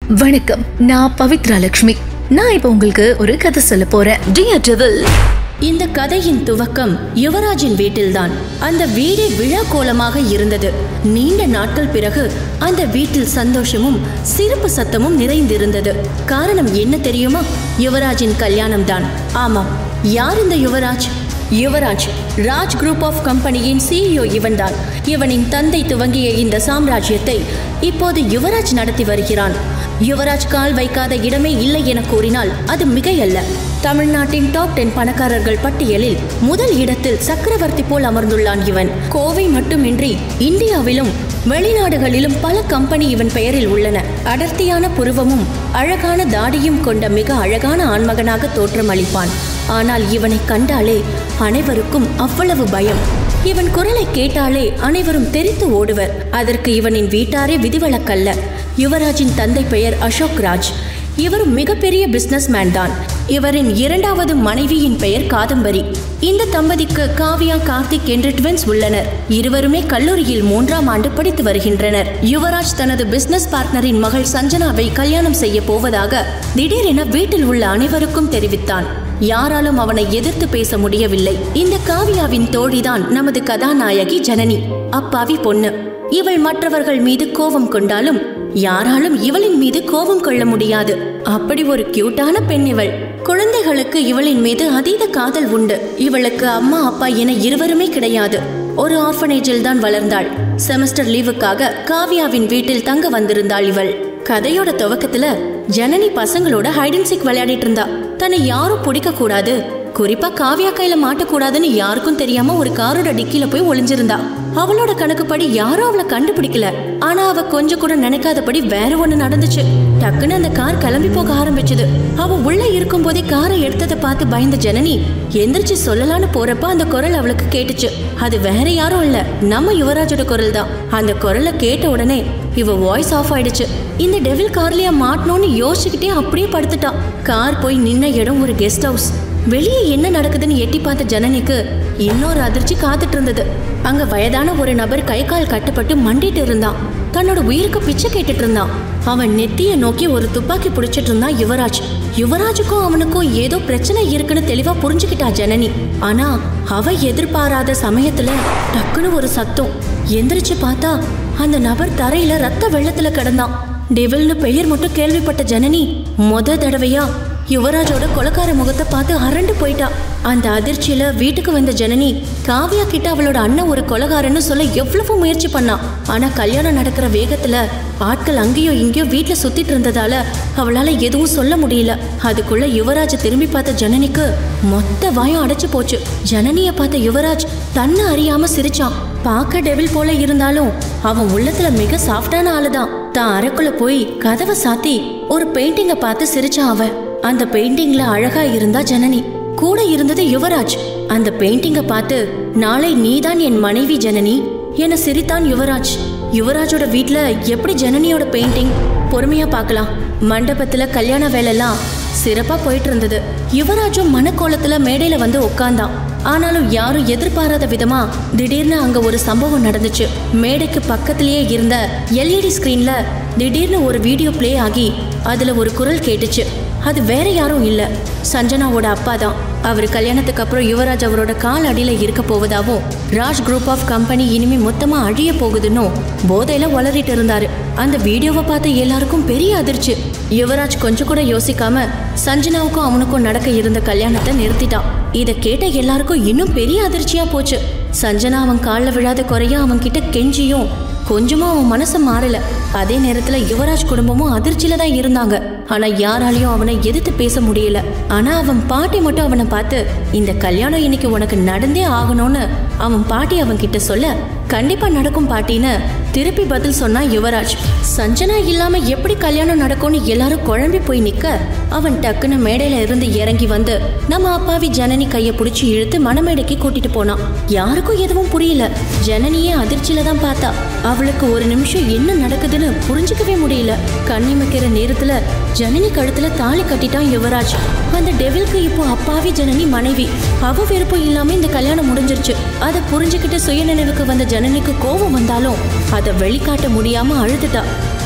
வணக்கம் நான் பவித்ரா லட்சுமி நான் இப்ப உங்களுக்கு ஒரு கதை சொல்ல போறேன் டியர் டெவில் இந்த கதையின் துவக்கம் யுவராஜின் வீட்டில்தான் அந்த வீடே விழா கோலமாக இருந்தது நீண்ட நாட்கள் பிறகு அந்த வீட்டில் சந்தோஷமும் சிரிப்பு சத்தமும் நிறைந்திருந்தது காரணம் என்ன தெரியுமா யுவராஜின் கல்யாணம் தான் ஆமாம் யார் இந்த யுவராஜ் யுவராஜ் ராஜ் குரூப் ஆஃப் கம்பெனியின் சிஇஓ இவன்தான் இவனின் தந்தை துவங்கிய இந்த சாம்ராஜ்யத்தை இப்போது யுவராஜ் நடத்தி வருகிறான் யுவராஜ் கால் வைக்காத இடமே இல்லை என கூறினால் அது மிகையல்ல தமிழ்நாட்டின் டாப் டென் பணக்காரர்கள் பட்டியலில் முதல் இடத்தில் சக்கரவர்த்தி போல் அமர்ந்துள்ளான் இவன் கோவை மட்டுமின்றி இந்தியாவிலும் வெளிநாடுகளிலும் பல கம்பெனி இவன் பெயரில் உள்ளன அடர்த்தியான புருவமும் அழகான தாடியும் கொண்ட மிக அழகான ஆண்மகனாக தோற்றமளிப்பான் ஆனால் இவனை கண்டாலே அனைவருக்கும் அவ்வளவு பயம் இவன் குரலை கேட்டாலே அனைவரும் தெரித்து ஓடுவர் அதற்கு இவனின் வீட்டாரே விதிவிலக்கல்ல யுவராஜின் தந்தை பெயர் அசோக் ராஜ் இவர் மிகப்பெரிய பிசினஸ் மேன் தான் இவரின் இரண்டாவது மனைவியின் பெயர் காதம்பரி இந்த தம்பதிக்கு காவியா கார்த்திக் என்ற ட்வின்ஸ் உள்ளனர் இருவருமே கல்லூரியில் மூன்றாம் ஆண்டு படித்து வருகின்றனர் யுவராஜ் தனது பிசினஸ் பார்ட்னரின் மகள் சஞ்சனாவை கல்யாணம் செய்ய போவதாக திடீரென வீட்டில் உள்ள அனைவருக்கும் தெரிவித்தான் யாராலும் அவனை எதிர்த்து பேச முடியவில்லை இந்த காவியாவின் தோழிதான் நமது கதாநாயகி ஜனனி அப்பாவி பொண்ணு இவள் மற்றவர்கள் மீது கோபம் கொண்டாலும் யாராலும் இவளின் மீது கோபம் கொள்ள முடியாது அப்படி ஒரு கியூட்டான பெண் இவள் குழந்தைகளுக்கு இவளின் மீது அதீத காதல் உண்டு இவளுக்கு அம்மா அப்பா என இருவருமே கிடையாது ஒரு ஆர்ஃபனேஜில் தான் வளர்ந்தாள் செமஸ்டர் லீவுக்காக காவியாவின் வீட்டில் தங்க வந்திருந்தாள் இவள் கதையோட துவக்கத்துல ஜனனி பசங்களோட ஹைடன் சிக் விளையாடிட்டு இருந்தா தன்னை யாரும் பிடிக்க கூடாது குறிப்பா காவியா கையில மாட்டக்கூடாதுன்னு யாருக்கும் தெரியாம ஒரு காரோட டிக்கில போய் ஒளிஞ்சிருந்தா அவளோட கணக்குப்படி யாரும் அவளை கண்டுபிடிக்கல ஆனா அவ கொஞ்சம் கூட நினைக்காதபடி வேற ஒண்ணு நடந்துச்சு டக்குன்னு அந்த கார் கிளம்பி போக ஆரம்பிச்சது அவ உள்ள இருக்கும் போதே காரை எடுத்ததை பார்த்து பயந்த ஜனனி எந்திரிச்சு சொல்லலான்னு போறப்ப அந்த குரல் அவளுக்கு கேட்டுச்சு அது வேற யாரும் இல்ல நம்ம யுவராஜோட குரல் தான் அந்த குரலை கேட்ட உடனே இவ வாய்ஸ் ஆஃப் ஆயிடுச்சு இந்த டெவில் கார்லயா மாட்டணும்னு யோசிச்சுக்கிட்டே அப்படியே படுத்துட்டான் கார் போய் நின்ன இடம் ஒரு கெஸ்ட் ஹவுஸ் வெளியே என்ன நடக்குதுன்னு எட்டி பார்த்த ஜனனிக்கு இன்னொரு அதிர்ச்சி காத்துட்டு இருந்தது அங்க வயதான ஒரு நபர் கை கால் கட்டுப்பட்டு மண்டிட்டு இருந்தான் தன்னோட உயிருக்கு பிச்சை கேட்டுட்டு இருந்தான் அவன் நெத்திய நோக்கி ஒரு துப்பாக்கி பிடிச்சிட்டு இருந்தான் யுவராஜ் யுவராஜுக்கும் அவனுக்கும் ஏதோ பிரச்சனை இருக்குன்னு தெளிவா புரிஞ்சுக்கிட்டா ஜனனி ஆனா அவ எதிர்பாராத சமயத்துல டக்குன்னு ஒரு சத்தம் எந்திரிச்சு பார்த்தா அந்த நபர் தரையில ரத்த வெள்ளத்துல கிடந்தான் டெவில்னு பெயர் மட்டும் கேள்விப்பட்ட ஜனனி முத தடவையா யுவராஜோட கொலக்கார முகத்தை பார்த்து அரண்டு போயிட்டா அந்த அதிர்ச்சியில வீட்டுக்கு வந்த ஜனனி காவியா கிட்ட அவளோட அண்ணன் ஒரு கொலகாரன்னு சொல்ல எவ்வளவு முயற்சி பண்ணா ஆனா கல்யாணம் நடக்கிற வேகத்துல ஆட்கள் அங்கேயோ இங்கேயோ வீட்டுல சுத்திட்டு இருந்ததால அவளால எதுவும் சொல்ல முடியல அதுக்குள்ள யுவராஜ திரும்பி பார்த்த ஜனனிக்கு மொத்த வாயம் அடைச்சு போச்சு ஜனனிய பார்த்த யுவராஜ் தன்னை அறியாம சிரிச்சான் பார்க்க டெவில் போல இருந்தாலும் அவன் உள்ளத்துல மிக சாஃப்டான ஆளுதான் தான் அறைக்குள்ள போய் கதவை சாத்தி ஒரு பெயிண்டிங்க பார்த்து சிரிச்சான் அவன் அந்த பெயிண்டிங்ல அழகா இருந்தா ஜனனி கூட இருந்தது யுவராஜ் அந்த பெயிண்டிங்க பார்த்து நாளை நீதான் என் மனைவி ஜனனி என சிரித்தான் யுவராஜ் யுவராஜோட வீட்ல எப்படி ஜனனியோட பெயிண்டிங் பொறுமையா பார்க்கலாம் மண்டபத்துல கல்யாண வேலைலாம் சிறப்பா போயிட்டு இருந்தது யுவராஜும் மனக்கோலத்துல மேடையில வந்து உட்கார்ந்தான் ஆனாலும் யாரும் எதிர்பாராத விதமா திடீர்னு அங்க ஒரு சம்பவம் நடந்துச்சு மேடைக்கு பக்கத்திலேயே இருந்த எல்இடி ஸ்கிரீன்ல திடீர்னு ஒரு வீடியோ ப்ளே ஆகி அதுல ஒரு குரல் கேட்டுச்சு அது வேற யாரும் இல்ல சஞ்சனாவோட அப்பா தான் அவர் கல்யாணத்துக்கு அப்புறம் யுவராஜ் அவரோட கால் அடியில இருக்க போவதாவும் ராஜ் குரூப் ஆஃப் கம்பெனி இனிமே மொத்தமா அழிய போகுதுன்னும் போதையில வளரிட்டு இருந்தாரு அந்த வீடியோவை பார்த்த எல்லாருக்கும் பெரிய அதிர்ச்சி யுவராஜ் கொஞ்சம் கூட யோசிக்காம சஞ்சனாவுக்கும் அவனுக்கும் நடக்க இருந்த கல்யாணத்தை நிறுத்திட்டான் இதை கேட்ட எல்லாருக்கும் இன்னும் பெரிய அதிர்ச்சியா போச்சு சஞ்சனா அவன் காலில் விழாத குறைய அவன் கிட்ட கெஞ்சியும் கொஞ்சமும் அவன் மனசு மாறல அதே நேரத்துல யுவராஜ் குடும்பமும் அதிர்ச்சியில தான் இருந்தாங்க ஆனா யாராலையும் அவனை எதிர்த்து பேச முடியல ஆனா அவன் பாட்டி மட்டும் அவனை பார்த்து இந்த கல்யாணம் இன்னைக்கு உனக்கு நடந்தே ஆகணும்னு அவன் பாட்டி அவன் கிட்ட சொல்ல கண்டிப்பா நடக்கும் பாட்டின்னு திருப்பி பதில் சொன்னா யுவராஜ் சஞ்சனா இல்லாம எப்படி கல்யாணம் நடக்கும்னு எல்லாரும் குழம்பி போய் நிக்க அவன் டக்குன்னு மேடையில இருந்து இறங்கி வந்து நம்ம அப்பாவி ஜனனி கைய பிடிச்சி இழுத்து மணமேடைக்கு கூட்டிட்டு போனான் யாருக்கும் எதுவும் புரியல ஜனனியே அதிர்ச்சியில தான் பார்த்தா அவளுக்கு ஒரு நிமிஷம் என்ன நடக்குதுன்னு புரிஞ்சுக்கவே முடியல கண்ணிமைக்கிற நேரத்துல ஜனனி கழுத்துல தாலி கட்டிட்டான் யுவராஜ் அந்த டெவில்க்கு இப்போ அப்பாவி ஜனனி மனைவி அவ விருப்பம் இல்லாம இந்த கல்யாணம் முடிஞ்சிருச்சு அதை புரிஞ்சுக்கிட்டு சுயநினைவுக்கு வந்த ஜனனிக்கு கோபம் வந்தாலும் அதை வெளிக்காட்ட முடியாம அழுதுட்டா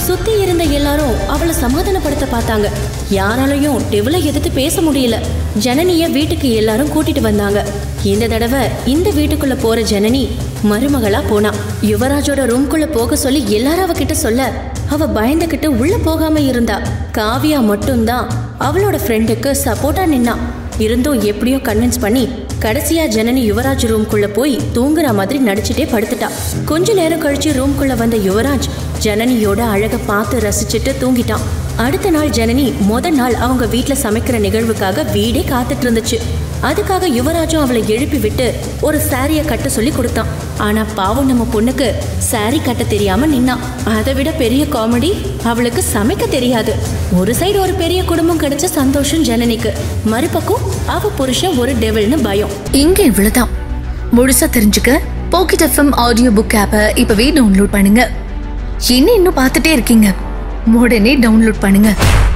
சுத்தி இருந்த எல்லாரும் அவளை சமாதானப்படுத்த பார்த்தாங்க யாராலையும் டெவில எதிர்த்து பேச முடியல ஜனனிய வீட்டுக்கு எல்லாரும் கூட்டிட்டு வந்தாங்க இந்த தடவை இந்த வீட்டுக்குள்ள போற ஜனனி மருமகளா போனா யுவராஜோட ரூம்குள்ள போக சொல்லி எல்லாரும் அவகிட்ட சொல்ல அவ பயந்துகிட்டு உள்ள போகாம இருந்தா காவியா மட்டும்தான் அவளோட ஃப்ரெண்டுக்கு சப்போர்ட்டா நின்னா இருந்தும் எப்படியோ கன்வின்ஸ் பண்ணி கடைசியா ஜனனி யுவராஜ் ரூம்குள்ள போய் தூங்குற மாதிரி நடிச்சுட்டே படுத்துட்டா கொஞ்ச நேரம் கழிச்சு ரூம்குள்ள வந்த யுவராஜ் ஜனனியோட அழக பார்த்து ரசிச்சுட்டு தூங்கிட்டான் அடுத்த நாள் ஜனனி முத நாள் அவங்க வீட்ல சமைக்கிற நிகழ்வுக்காக வீடே காத்துட்டு இருந்துச்சு அதுக்காக யுவராஜும் அவளை எழுப்பி விட்டு ஒரு சாரிய கட்ட சொல்லி கொடுத்தான் ஆனா பாவம் நம்ம பொண்ணுக்கு சாரி கட்ட தெரியாம நின்னான் அதை விட பெரிய காமெடி அவளுக்கு சமைக்க தெரியாது ஒரு சைடு ஒரு பெரிய குடும்பம் கிடைச்ச சந்தோஷம் ஜனனிக்கு மறுபக்கம் அவ புருஷன் ஒரு டெவில்னு பயம் இங்க இவ்வளவுதான் முழுசா தெரிஞ்சுக்க பாக்கெட் எஃப்எம் ஆடியோ புக் ஆப்பை இப்பவே டவுன்லோட் பண்ணுங்க என்ன இன்னும் பார்த்துட்டே இருக்கீங்க உடனே டவுன்லோட் பண்ணுங்க